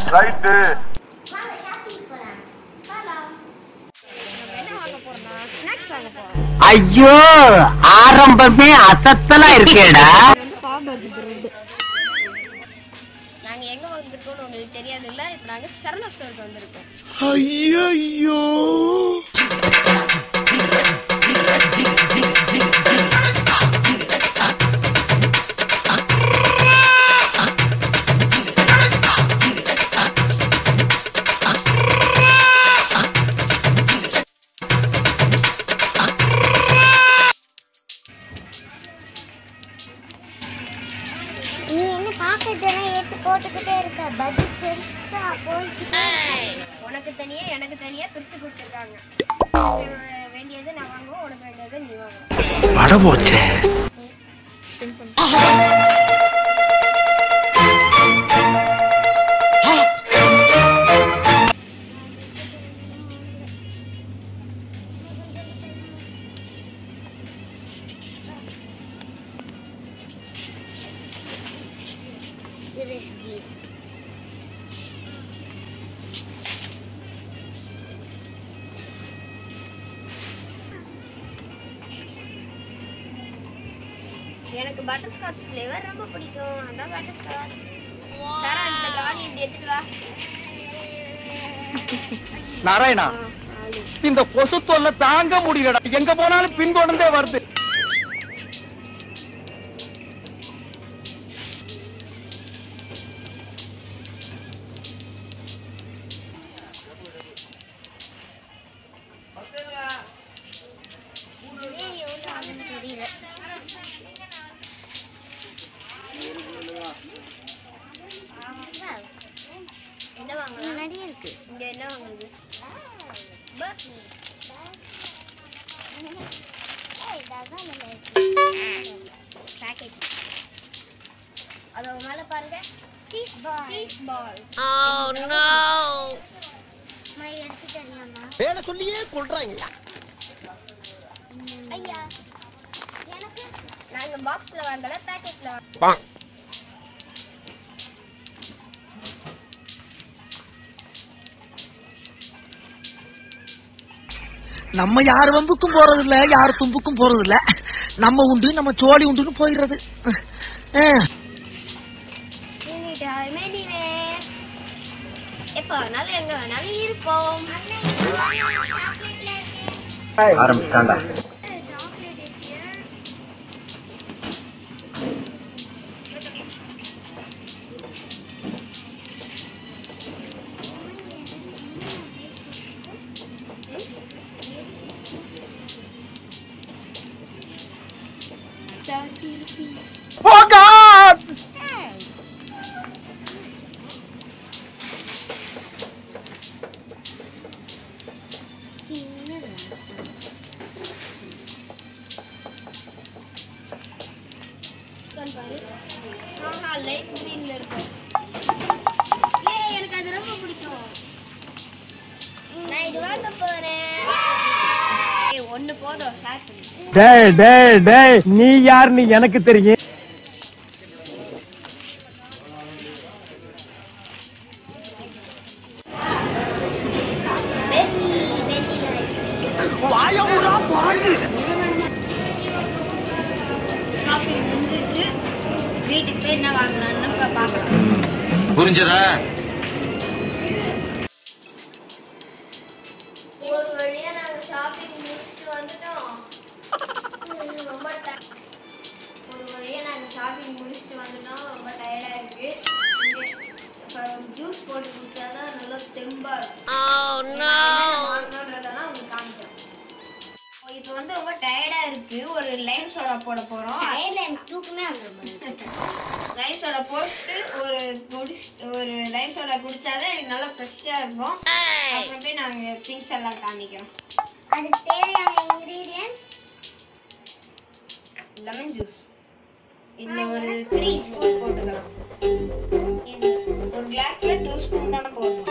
Right வாங்க shopping போலாம் போலாம் நம்ம என்ன வாங்க போறோம்னா ஸ்நாக்ஸ் வாங்க போறோம் ஐயோ ஆரம்பமே அசத்தலா இருக்கேடா இது வந்து பாபர்ஜி பிரெட் நாங்க எங்க வந்திருக்கோம்னு உங்களுக்கு தெரியாது இல்ல இப்போ நாங்க சரவணா ஸ்டோருக்கு வந்திருக்கோம் ஐயோ நீ என்ன பாக்கிறதெல்லாம் ஏத்து போட்டுக்கிட்டே இருக்க பட்ஜெட் பெருசா போயிட்டு உனக்கு தனியா எனக்கு தனியா பிரிச்சு கொடுத்துருக்காங்க வேண்டியது நான் வாங்குவோம் உனக்கு வேண்டியது நீ வாங்குவோம் பட போச்சே எனக்கு பட்டர் ஸ்காட்ச் ஃப்ளேவர் ரொம்ப பிடிக்கும் அதான் பட்டர் ஸ்காட்ச் சாரா இந்த காடி இப்படி எடுத்துக்கலாம் நாராயணா இந்த கொசு தொல்லை தாங்க முடியலடா எங்க போனாலும் பின்தொடர்ந்தே வருது தெரியல என்ன வாங்கலாம் முன்னாடியே இருக்கு இங்க என்ன வாங்குறது ஏய் இதான் நல்லா இருக்கு பேக்கெட் அது மேல பாருங்க சீஸ் பால் சீஸ் பால் மை எடுத்து தெரியாமா வேலை சொல்லியே கொள்றாங்க ஐயா எனக்கு நாங்க பாக்ஸ்ல வாங்கல பேக்கெட்ல நம்ம யார் வம்புக்கும் போறது இல்ல யார் தும்புக்கும் போறது இல்ல நம்ம உண்டு நம்ம சோழி உண்டுன்னு போயிடுறது அஹ். anytime anywhere எப்போ வேணாலும் எங்க வேணாலும் இருப்போம் ஆரம்பிச்சாண்டா chocolate is here thirty rupees Can பாரு. ஆஹா, light green ல இருக்கு. ஏய், எனக்கு அது ரொம்ப பிடிக்கும். நான் இது வாங்க போறேன். ஏய், ஒண்ணு போதும் start பண்ணு. டேய் டேய் டேய் நீ யாருன்னு எனக்கு தெரியும் Very, very nice. Shopping முடிஞ்சிருச்சு. வீட்டுக்கு போய் என்ன வாங்கலாம்னு இப்ப பார்க்கலாம் புரிஞ்சதா ஒரு வழியா நாங்க ஷாப்பிங் முடிச்சுட்டு வந்துட்டோம் உம், ரொம்ப ti- ஒரு வழியா நாங்க ஷாப்பிங் முடிச்சுட்டு வந்துட்டோம் ரொம்ப டயர்டா இருக்கு ஜூஸ் போட்டு குடிச்சாதான் நல்லா தெம்பா இருக்கும் வாங்கணுன்றதெல்லாம் உங்களுக்கு காமிக்கிறோம் இப்போ வந்து ரொம்ப டயர்டா இருக்கு ஒரு லைம் சோடா போட போறோம் டயர்ல எனக்கு தூக்கமே வந்துடும் லைம் சோடா போட்டு ஒரு குடிச் ஒரு லைம் சோடா குடிச்சாதான் எனக்கு நல்லா ஃப்ரெஷ்ஷாக இருக்கும் அப்புறம் போய் நாங்கள் திங்ஸ் எல்லாம் காமிக்கிறோம் அதுக்கு தேவையான இன்கிரீடியன்ஸ் லெமன் ஜூஸ் இதில் ஒரு த்ரீ ஸ்பூன் போட்டுக்கலாம் இது ஒரு கிளாஸ்ல டூ ஸ்பூன் தான் போடணும்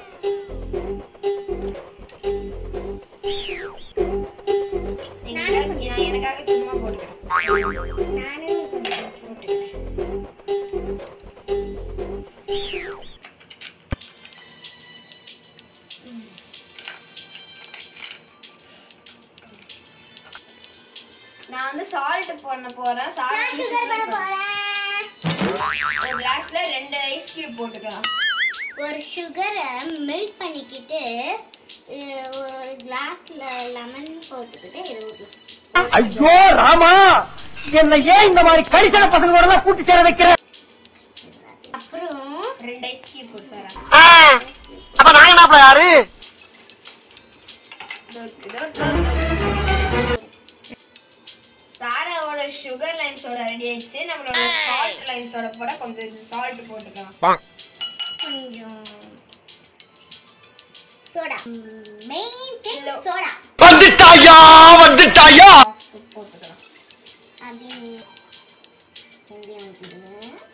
எங்களுக்காக- நான் எனக்காக சும்மா போட்டுக்கிறேன் நானும் கொஞ்சம் போட்டுக்கிறேன் பண்ண போறேன் சாரா நான் சுகர் பண்ண போறேன் ஒரு கிளாஸ்ல ரெண்டு ஐஸ் கியூப் போட்டுக்கலாம் ஒரு சுகரை மெல்ட் பண்ணிக்கிட்டு அஹ், ஒரு கிளாஸ்ல லெமன் போட்டுக்கிட்டு இது ஊற்றலாம் ஐயோ ராமா என்ன ஏன் இந்த மாதிரி கரிசன பசங்களோட எல்லாம் கூட்டி சேர வைக்கிற அப்புறம் ரெண்டு ஐஸ் கியூப் போட்டு சாரா அப்ப நாங்க என்ன யாரு இதோ இதோ இதோ. சாராவோட சுகர் லைன்ஸோட ரெடி ஆயிடுச்சு நம்மளோட சால்ட் லைன்ஸோட போட கொஞ்சம் சால்ட் போட்டுக்கலாம் கொஞ்சம் சோடா மெயின் திங் இல்ல. சோடா வந்துட்டாயா வந்துட்டாயா போட்டுக்கலாம் அப்படின்னு இங்கே ஊற்றிடுங்க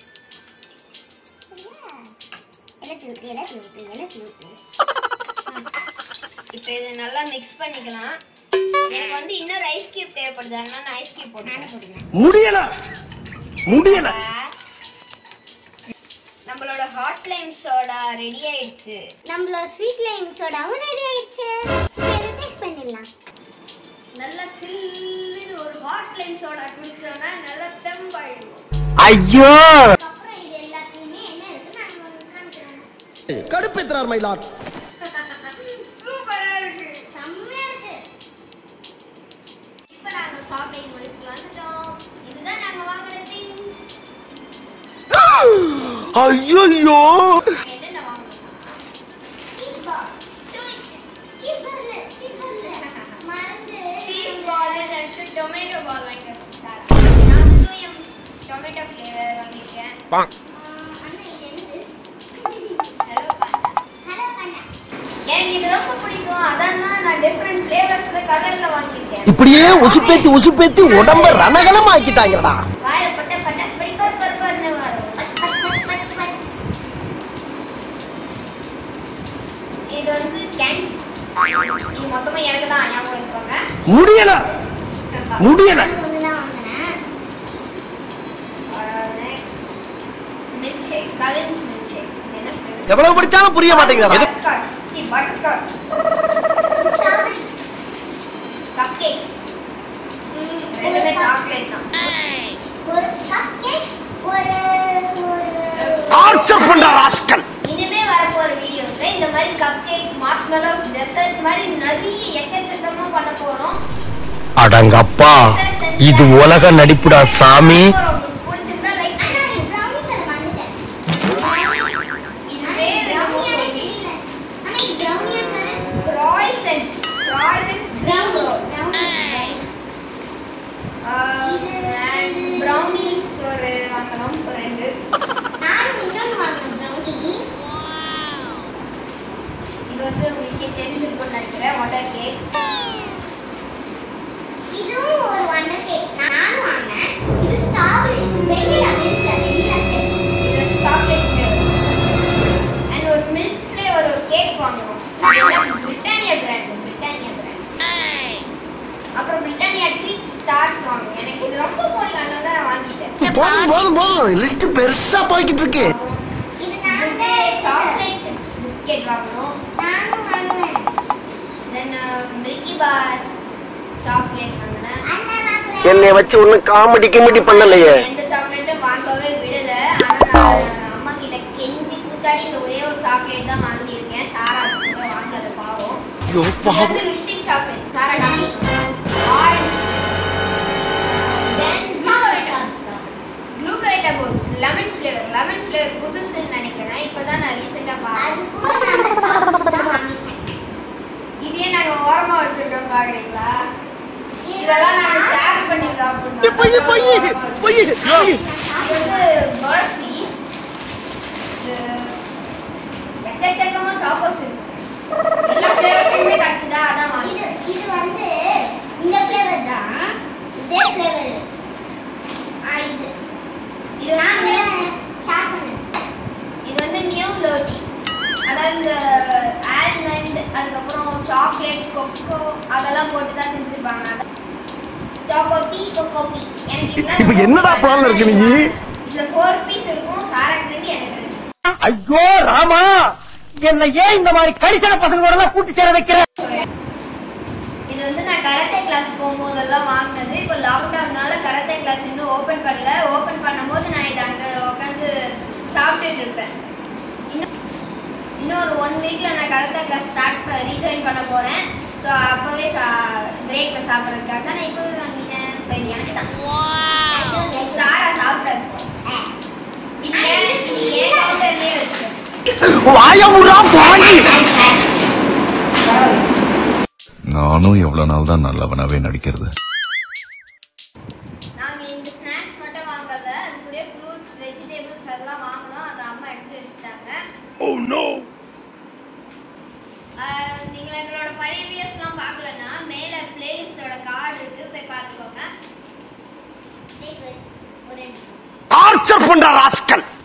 எல்லாத்தையும் ஊற்றி எல்லாத்தையும் ஊற்றி எல்லாத்தையும் ஊற்றி இப்போ இதை நல்லா மிக்ஸ் பண்ணிக்கலாம் எனக்கு வந்து இன்னொரு ஐஸ் கியூப் தேவைப்படுது அதனால நான் ஐஸ் கியூப் நானே போட்டுக்கிறேன் போட்டுக்கிறேன் முடியல முடியல நம்மளோட ஹாட் லைம் சோடா ரெடி ஆயிடுச்சு நம்மளோட ஸ்வீட் லைம் சோடாவும் ரெடி ஆயிடுச்சு இதை டேஸ்ட் பண்ணிடலாம் நல்லா சில்லுன்னு ஒரு ஹாட் லைம் சோடா குடிச்சோம்னா நல்லா தெம்பாயிடும் ஐயோ அப்புறம் இது எல்லாத்தையுமே என்ன இருக்கு நான் உங்களுக்கு காமிக்கிறேன் கடுப்பேத்துறார் மயிலாட் சூப்பரா இருக்கு செம்மையா இருக்கு இப்போ நாங்க ஷாப்பிங் முடிச்சுட்டு வந்துட்டோம் இதுதான் நாங்க வாங்குற திங்ஸ் ஐயோ என்னென்ன வாங்கணும் cheese ball cheese burger cheese burger மறந்து cheese ball and tomato ball வாங்கிட்டு சாரா நான் வந்து டூஎம் டொமேட்டோ ஃப்ளேவர் வாங்கியிருக்கேன் ஆ, அண்ணா இது என்னது ஹலோ ஹலோ அண்ணா எனக்கு இது ரொம்ப பிடிக்கும் அதான் தான் நான் டிஃப்ரெண்ட் ஃப்ளேவர்ஸ்ல கலர்ல வாங்கியிருக்கேன் இப்படியே உசுப்பேத்தி உசுப்பேத்தி உடம்ப ரணகலம் ஆக்கிட்டாங்கடா வாயில பட்ட பட்டாசு படி பர் பர் பர்னு வரும் but but but but but இது வந்து கேண்டிஸ் இது மொத்தமா எனக்கு தான் ஞாபகம் வச்சுக்கோங்க முடியல முடியல நான் ஒன்று தான் வாங்கினேன் next milkshake Cavin's milkshake என்ன ஃப்ளேவர் எவ்வளவு படிச்சாலும் புரிய மாட்டேங்கிறா பட்டர்ஸ்காட்ச் சி பட்டர்ஸ்காட்ச் ஸ்ட்ராபெரி கப் கேக்ஸ் ரெண்டுமே சாக்லேட் தான் ஒரு கப் கேக் ஒரு ஒரு டார்ச்சர் பண்ற ராஸ்கல் இனிமே வரப்போற வீடியோஸ்ல இந்த மாதிரி கப் கேக் மார்ஷ்மெலோஸ் டெசர்ட் மாதிரி நிறைய எக்கச்சக்கமா பண்ண போறோம் அடங்கப்பா இது உலக நடிப்புடா சாமி உங்களுக்கு பிடிச்சிருந்தா லைக் அண்ணா நீ ப்ரௌனி சொல்ல மறந்துட்டேன் இது அண்ணா, பேர் இது ப்ரௌனியானே தெரியல அண்ணா இது ப்ரௌனியான்னு பாரு raisin raisin brownie brownie brownies ஒரு வாங்கணும் ஒரு ரெண்டு நானும் இன்னொன்று வாங்கினேன் ப்ரௌனி இது வந்து உங்களுக்கு தெரிஞ்சிருக்கும்னு நினைக்கிறேன் வாட்டர் கேக் இதுவும் ஒரு வண்டர் கேக் நானும் வாங்கினேன் இது ஸ்ட்ராபெரி வெண்ணிலா வெண்ணிலா வெண்ணிலா கேக் இது வந்து சாக்லேட் ஃப்ளேவர் அண்ட் ஒரு மில்க் ஃப்ளேவர் ஒரு கேக் வாங்கணும் பிரிட்டானியா பிராண்ட் பிரிட்டானியா பிராண்ட் அப்புறம் பிரிட்டானியா ட்ரீட் ஸ்டார்ஸ் வாங்கணும் எனக்கு இது ரொம்ப பிடிக்கும் அதனால தான் நான் வாங்கிட்டேன் போதும் போதும் போதும் லிஸ்ட் பெருசா போய்கிட்டு இருக்கு இது இது நான் வந்து சாக்லேட் சிப்ஸ் பிஸ்கெட் வாங்கணும் நானும் வாங்கினேன் தென் மில்கி பார் சாக்லேட் வாங்கினேன் அண்ணா வாங்கல என்னை வச்சு ஒன்னும் காமெடி கிமெடி பண்ணலையே எந்த சாக்லேட்டும் வாங்கவே விடல ஆனா நான் அம்மா கிட்ட கெஞ்சி கூத்தாடி இந்த ஒரே ஒரு சாக்லேட் தான் வாங்கியிருக்கேன் சாரா கூட வாங்கல பாவம் ஐயோ இது வந்து லிப்ஸ்டிக் சாக்லேட் சாரா டாமி ஆரஞ்சு தென் க்ளூகோவேட்டா க்ளூகோவேட்டா போப்ஸ் லெமன் ஃப்ளேவர் லெமன் ஃப்ளேவர் புதுசுன்னு நினைக்கிறேன் இப்போதான் நான் ரீசெண்டாக அது பார்த்தேன் கூட நான் ஸ்ட்ராபெரி தான் வாங்கினேன் இதே நாங்க ஓரமா வச்சிருக்கோம் பாக்குறீங்களா இதெல்லாம் நாங்க ஷேர் பண்ணி சாப்பிடணும் பொய் பொய் பொய் பொய் இது வந்து பேர்ட் பீஸ் எக்கச்சக்கமா சாக்கோஸ் இருக்கு எல்லா ஃப்ளேவர்ஸுமே கிடைச்சதா அதான் வாங்கி இது இது வந்து இந்த ஃப்ளேவர் தான் இதே ஃப்ளேவர் ஆ இது இது நான் வந்து ஷேர் பண்ணேன் இது வந்து நியூ லோட்டி அதாவது இந்த ஆல்மண்ட் அதுக்கப்புறம் சாக்லேட் கொக்கோ அதெல்லாம் போட்டு தான் செஞ்சிருப்பாங்க சாக்கோ பீ கொக்கோ பீ எனக்கு இதெல்லாம் இப்ப என்னடா plan ல இருக்கு நீ? இதுல ஃபோர் பீஸ் இருக்கும் சாராக்கு ரெண்டு எனக்கு ரெண்டு ஐயோ ராமா என்ன ஏன் இந்த மாதிரி கரிசன பசங்களோட எல்லாம் கூட்டி சேர வைக்கிற இது வந்து நான் நான் கராத்தே கிளாஸ் போகும்போதெல்லாம் வாங்கினது இப்போ லாக்டவுன்னால கராத்தே கிளாஸ் இன்னும் ஓப்பன் பண்ணல ஓப்பன் பண்ணும்போது நான் இதை அங்கே உட்காந்து சாப்பிட்டுட்டு இருப்பேன் இன்னும் இன்னொரு ஒன் வீக்கில் நான் கராத்தே கிளாஸ் ஸ்டார்ட் ரீஜாயின் பண்ண போகிறேன் ஸோ அப்போவே சா பிரேக்கில் சாப்பிட்றதுக்காக தான் நான் இப்போவே வாங்கிட்டேன் சரி எனக்கு தான் சாரா சாப்பிட்டாரு இது ஏன் இது ஏன் கவுண்டர்லேயே வச்சு வாயமுறா பாய் நானும் எவ்வளவு நாள் தான் நல்லவனாவே நடிக்கிறது நாங்க இந்த ஸ்நாக்ஸ் மட்டும் வாங்கல அது கூட ஃப்ரூட்ஸ் வெஜிடபிள்ஸ் அதெல்லாம் வாங்கினோம் அதை அம்மா எடுத்து வச்சுட்டாங்க ஓ நோ ஆஹ் நீங்க எங்களோட பழைய வீடியோஸ்லாம் பார்க்கலன்னா மேல பிளேலிஸ்டோட கார்டு இருக்கு போய் பார்த்துக்கோங்க ஒரு நிமிஷம். டார்ச்சர் பண்ற ராஸ்கல்